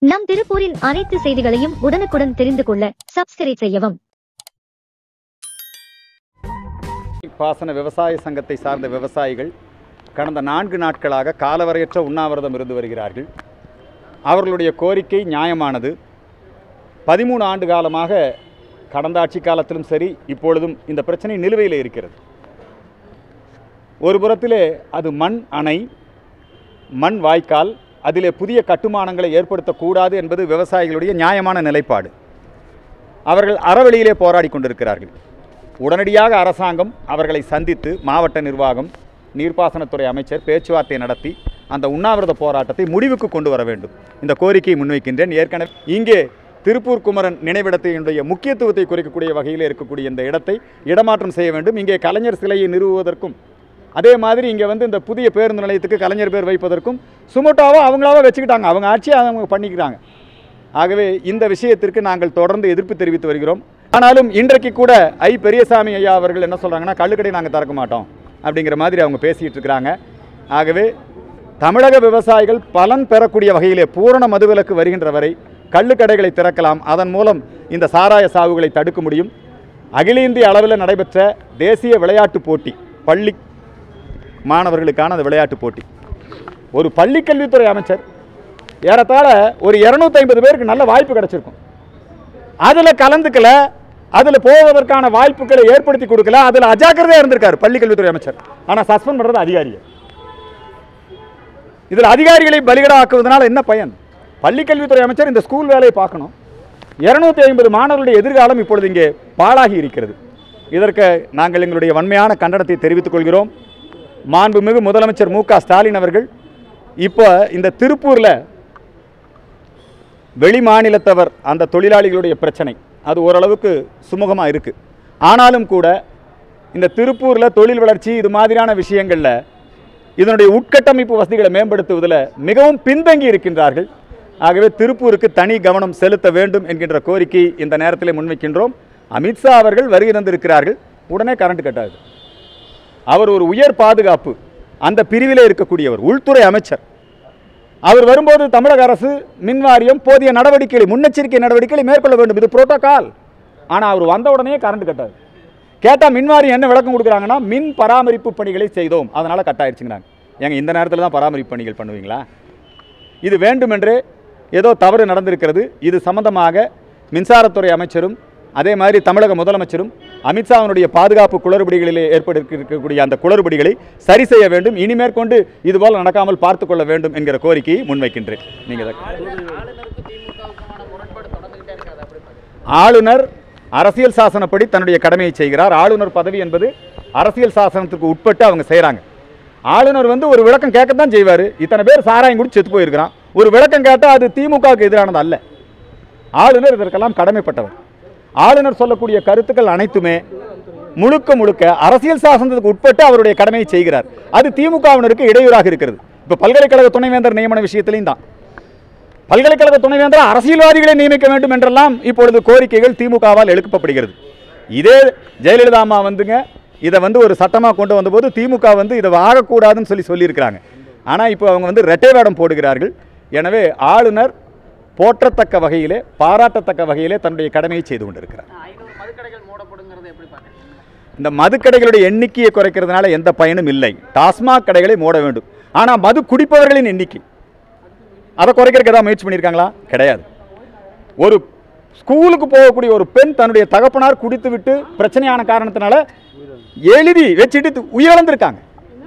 நம் திருப்பூரின் அனைத்து செய்திகளையும் உடனுக்குடன் தெரிந்து கொள்ள சப்ஸ்கிரைப் செய்யவும் பாசன விவசாய சங்கத்தை சார்ந்த விவசாயிகள் கடந்த நான்கு நாட்களாக காலவரையற்ற உண்ணாவிரதம் இருந்து வருகிறார்கள் அவர்களுடைய கோரிக்கை நியாயமானது பதிமூணு ஆண்டு காலமாக கடந்த ஆட்சி காலத்திலும் சரி இப்பொழுதும் இந்த பிரச்சனை நிலுவையில் இருக்கிறது ஒரு புறத்திலே அது மண் அணை மண் வாய்க்கால் அதிலே புதிய கட்டுமானங்களை ஏற்படுத்தக்கூடாது என்பது விவசாயிகளுடைய நியாயமான நிலைப்பாடு அவர்கள் அறவழியிலே போராடி கொண்டிருக்கிறார்கள் உடனடியாக அரசாங்கம் அவர்களை சந்தித்து மாவட்ட நிர்வாகம் நீர்ப்பாசனத்துறை அமைச்சர் பேச்சுவார்த்தை நடத்தி அந்த உண்ணாவிரத போராட்டத்தை முடிவுக்கு கொண்டு வர வேண்டும் இந்த கோரிக்கையை முன்வைக்கின்றேன் ஏற்கனவே இங்கே திருப்பூர் குமரன் நினைவிடத்தினுடைய முக்கியத்துவத்தை குறைக்கக்கூடிய வகையில் இருக்கக்கூடிய இந்த இடத்தை இடமாற்றம் செய்ய வேண்டும் இங்கே கலைஞர் சிலையை நிறுவுவதற்கும் அதே மாதிரி இங்கே வந்து இந்த புதிய பேருந்து நிலையத்துக்கு கலைஞர் பேர் வைப்பதற்கும் சுமோட்டோவோ அவங்களாவே வச்சுக்கிட்டாங்க அவங்க ஆட்சியை அவங்க பண்ணிக்கிறாங்க ஆகவே இந்த விஷயத்திற்கு நாங்கள் தொடர்ந்து எதிர்ப்பு தெரிவித்து வருகிறோம் ஆனாலும் இன்றைக்கு கூட ஐ பெரியசாமி ஐயா அவர்கள் என்ன சொல்கிறாங்கன்னா கள்ளுக்கடை நாங்கள் திறக்க மாட்டோம் அப்படிங்கிற மாதிரி அவங்க பேசிகிட்டு இருக்கிறாங்க ஆகவே தமிழக விவசாயிகள் பலன் பெறக்கூடிய வகையிலே பூரண மதுவிலக்கு வருகின்ற வரை கள்ளுக்கடைகளை திறக்கலாம் அதன் மூலம் இந்த சாராய சாவுகளை தடுக்க முடியும் அகில இந்திய அளவில் நடைபெற்ற தேசிய விளையாட்டுப் போட்டி பள்ளி மாணவர்களுக்கான அந்த விளையாட்டுப் போட்டி ஒரு பள்ளி கல்வித்துறை அமைச்சர் ஏறத்தாழ ஒரு இரநூத்தி ஐம்பது பேருக்கு நல்ல வாய்ப்பு கிடைச்சிருக்கும் அதில் கலந்துக்கல அதில் போவதற்கான வாய்ப்புகளை ஏற்படுத்தி கொடுக்கல அதில் அஜாக்கிரதையாக இருந்திருக்காரு பள்ளி கல்வித்துறை அமைச்சர் ஆனால் சஸ்பெண்ட் பண்ணுறது அதிகாரியை இதில் அதிகாரிகளை பலிகடா ஆக்குவதனால என்ன பயன் பள்ளி கல்வித்துறை அமைச்சர் இந்த ஸ்கூல் வேலையை பார்க்கணும் இருநூத்தி ஐம்பது மாணவர்களுடைய எதிர்காலம் இப்பொழுது இங்கே பாழாகி இருக்கிறது இதற்கு நாங்கள் எங்களுடைய வன்மையான கண்டனத்தை தெரிவித்துக் கொள்கிறோம் மாண்புமிகு முதலமைச்சர் மு க ஸ்டாலின் அவர்கள் இப்போ இந்த திருப்பூரில் வெளி மாநிலத்தவர் அந்த தொழிலாளிகளுடைய பிரச்சனை அது ஓரளவுக்கு சுமூகமாக இருக்குது ஆனாலும் கூட இந்த திருப்பூரில் தொழில் வளர்ச்சி இது மாதிரியான விஷயங்களில் இதனுடைய உட்கட்டமைப்பு வசதிகளை மேம்படுத்துவதில் மிகவும் பின்தங்கி இருக்கின்றார்கள் ஆகவே திருப்பூருக்கு தனி கவனம் செலுத்த வேண்டும் என்கின்ற கோரிக்கை இந்த நேரத்தில் முன்வைக்கின்றோம் அமித்ஷா அவர்கள் வருகை தந்திருக்கிறார்கள் உடனே கரண்ட் கட் ஆகுது அவர் ஒரு உயர் பாதுகாப்பு அந்த பிரிவிலே இருக்கக்கூடியவர் உள்துறை அமைச்சர் அவர் வரும்போது தமிழக அரசு மின் வாரியம் போதிய நடவடிக்கைகளை முன்னெச்சரிக்கை நடவடிக்கைகளை மேற்கொள்ள வேண்டும் இது புரோட்டோகால் ஆனால் அவர் வந்த உடனே கரண்ட் கட்டாது கேட்டால் மின் வாரியம் என்ன விளக்கம் கொடுக்குறாங்கன்னா மின் பராமரிப்பு பணிகளை செய்தோம் அதனால் கட் ஆயிடுச்சுங்கிறாங்க ஏங்க இந்த நேரத்தில் தான் பராமரிப்பு பணிகள் பண்ணுவீங்களா இது வேண்டுமென்றே ஏதோ தவறு நடந்திருக்கிறது இது சம்பந்தமாக மின்சாரத்துறை அமைச்சரும் அதே மாதிரி தமிழக முதலமைச்சரும் அமித்ஷாவினுடைய பாதுகாப்பு குளறுபடிகளிலே ஏற்பட்டிருக்கக்கூடிய அந்த குளறுபடிகளை சரி செய்ய வேண்டும் இனிமேற்கொண்டு இதுபோல் நடக்காமல் பார்த்து கொள்ள வேண்டும் என்கிற கோரிக்கையை முன்வைக்கின்றேன் நீங்கள் ஆளுநர் அரசியல் சாசனப்படி தன்னுடைய கடமையை செய்கிறார் ஆளுநர் பதவி என்பது அரசியல் சாசனத்துக்கு உட்பட்டு அவங்க செய்கிறாங்க ஆளுநர் வந்து ஒரு விளக்கம் கேட்கத்தான் செய்வார் இத்தனை பேர் சாராயம் குடிச்சு செத்து போயிருக்கிறான் ஒரு விளக்கம் கேட்டால் அது திமுகவுக்கு எதிரானது அல்ல ஆளுநர் இதற்கெல்லாம் கடமைப்பட்டவர் ஆளுநர் சொல்லக்கூடிய கருத்துக்கள் அனைத்துமே முழுக்க முழுக்க அரசியல் சாசனத்துக்கு உட்பட்டு அவருடைய கடமையை செய்கிறார் அது திமுகவினருக்கு இடையூறாக இருக்கிறது இப்போ பல்கலைக்கழக துணைவேந்தர் நியமன விஷயத்திலையும் தான் பல்கலைக்கழக துணைவேந்தர் அரசியல்வாதிகளை நியமிக்க வேண்டும் என்றெல்லாம் இப்பொழுது கோரிக்கைகள் திமுகவால் எழுப்பப்படுகிறது இதே ஜெயலலிதா அம்மா வந்துங்க இதை வந்து ஒரு சட்டமாக கொண்டு வந்தபோது திமுக வந்து இதை ஆகக்கூடாதுன்னு சொல்லி சொல்லியிருக்கிறாங்க ஆனால் இப்போ அவங்க வந்து ரெட்டை வேடம் போடுகிறார்கள் எனவே ஆளுநர் போற்றத்தக்க வகையிலே பாராட்டத்தக்க வகையிலே தன்னுடைய கடமையை செய்து கொண்டிருக்கிறார் ஐநூறு மதுக்கடைகள் மூடப்படுங்கிறத எப்படி பார்க்குறீங்க இந்த மதுக்கடைகளுடைய எண்ணிக்கையை குறைக்கிறதுனால எந்த பயனும் இல்லை டாஸ்மாக் கடைகளை மூட வேண்டும் ஆனால் மது குடிப்பவர்களின் எண்ணிக்கை அதை குறைக்கிறதுக்கு ஏதாவது முயற்சி பண்ணியிருக்காங்களா கிடையாது ஒரு ஸ்கூலுக்கு போகக்கூடிய ஒரு பெண் தன்னுடைய தகப்பனார் குடித்து விட்டு பிரச்சனையான காரணத்தினால எழுதி வச்சுட்டு உயிரிழந்திருக்காங்க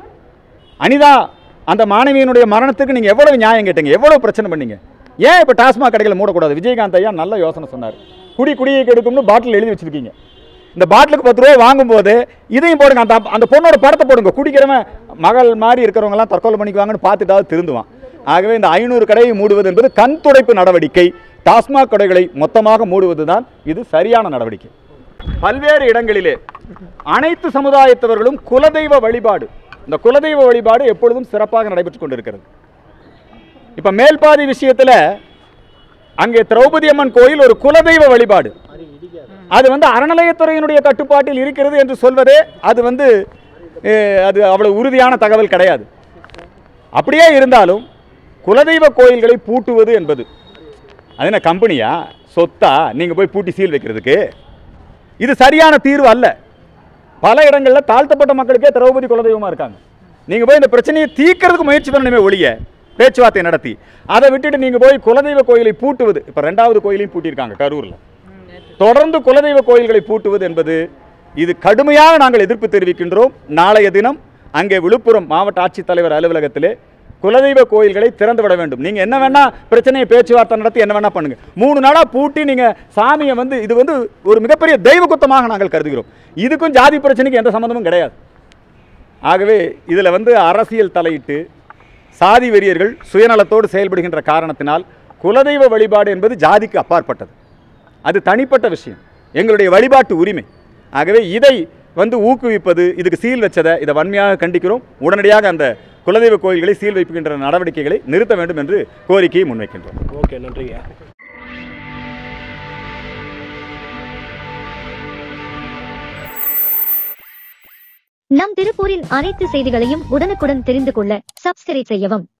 அனிதா அந்த மாணவியினுடைய மரணத்துக்கு நீங்கள் எவ்வளவு நியாயம் கேட்டீங்க எவ்வளவு பிரச்சனை பண்ணீங்க ஏன் இப்போ டாஸ்மாக் கடைகளை மூடக்கூடாது விஜயகாந்த் ஐயா நல்ல யோசனை சொன்னார் குடி குடியை கெடுக்கும்னு பாட்டில் எழுதி வச்சிருக்கீங்க இந்த பாட்டிலுக்கு பத்து ரூபாய் வாங்கும்போது இதையும் போடுங்க அந்த அந்த பொண்ணோட படத்தை போடுங்க குடிக்கிறவன் மகள் மாதிரி இருக்கிறவங்கலாம் தற்கொலை பண்ணிக்குவாங்கன்னு பார்த்துட்டாவது திருந்துவான் ஆகவே இந்த ஐநூறு கடையை மூடுவது என்பது கண் துடைப்பு நடவடிக்கை டாஸ்மாக் கடைகளை மொத்தமாக மூடுவதுதான் இது சரியான நடவடிக்கை பல்வேறு இடங்களிலே அனைத்து சமுதாயத்தவர்களும் குலதெய்வ வழிபாடு இந்த குலதெய்வ வழிபாடு எப்பொழுதும் சிறப்பாக நடைபெற்றுக் கொண்டிருக்கிறது இப்ப மேல்பாதி விஷயத்துல அங்கே திரௌபதி அம்மன் கோயில் ஒரு குலதெய்வ வழிபாடு அது வந்து அறநிலையத்துறையினுடைய கட்டுப்பாட்டில் இருக்கிறது என்று சொல்வதே அது வந்து அஹ், அது அவ்வளவு உறுதியான தகவல் கிடையாது அப்படியே இருந்தாலும் குலதெய்வ கோயில்களை பூட்டுவது என்பது அது என்ன கம்பெனியா சொத்தா நீங்கள் போய் பூட்டி சீல் வைக்கிறதுக்கு இது சரியான தீர்வு அல்ல பல இடங்களில் தாழ்த்தப்பட்ட மக்களுக்கே திரௌபதி குலதெய்வமாக இருக்காங்க நீங்கள் போய் இந்த பிரச்சனையை தீர்க்கறதுக்கு முயற்சி பண்ணணுமே ஒழிய பேச்சுவார்த்தை நடத்தி அதை விட்டுட்டு நீங்கள் போய் குலதெய்வ கோயிலை பூட்டுவது இப்போ ரெண்டாவது கோயிலையும் பூட்டியிருக்காங்க கரூரில் தொடர்ந்து குலதெய்வ கோயில்களை பூட்டுவது என்பது இது கடுமையாக நாங்கள் எதிர்ப்பு தெரிவிக்கின்றோம் நாளைய தினம் அங்கே விழுப்புரம் மாவட்ட ஆட்சித்தலைவர் அலுவலகத்திலே குலதெய்வ கோயில்களை திறந்து விட வேண்டும் நீங்கள் என்ன வேணா பிரச்சனையை பேச்சுவார்த்தை நடத்தி என்ன வேணா பண்ணுங்க மூணு நாளாக பூட்டி நீங்கள் சாமியை வந்து இது வந்து ஒரு மிகப்பெரிய தெய்வ குத்தமாக நாங்கள் கருதுகிறோம் இதுக்கும் ஜாதி பிரச்சனைக்கு எந்த சம்மந்தமும் கிடையாது ஆகவே இதில் வந்து அரசியல் தலையிட்டு சாதி வெறியர்கள் சுயநலத்தோடு செயல்படுகின்ற காரணத்தினால் குலதெய்வ வழிபாடு என்பது ஜாதிக்கு அப்பாற்பட்டது அது தனிப்பட்ட விஷயம் எங்களுடைய வழிபாட்டு உரிமை ஆகவே இதை வந்து ஊக்குவிப்பது இதுக்கு சீல் வச்சதை இதை வன்மையாக கண்டிக்கிறோம் உடனடியாக அந்த குலதெய்வ கோயில்களை சீல் வைப்புகின்ற நடவடிக்கைகளை நிறுத்த வேண்டும் என்று கோரிக்கையை முன்வைக்கின்றோம் ஓகே நன்றிங்க நம் திருப்பூரின் அனைத்து செய்திகளையும் உடனுக்குடன் தெரிந்து கொள்ள சப்ஸ்கிரைப் செய்யவும்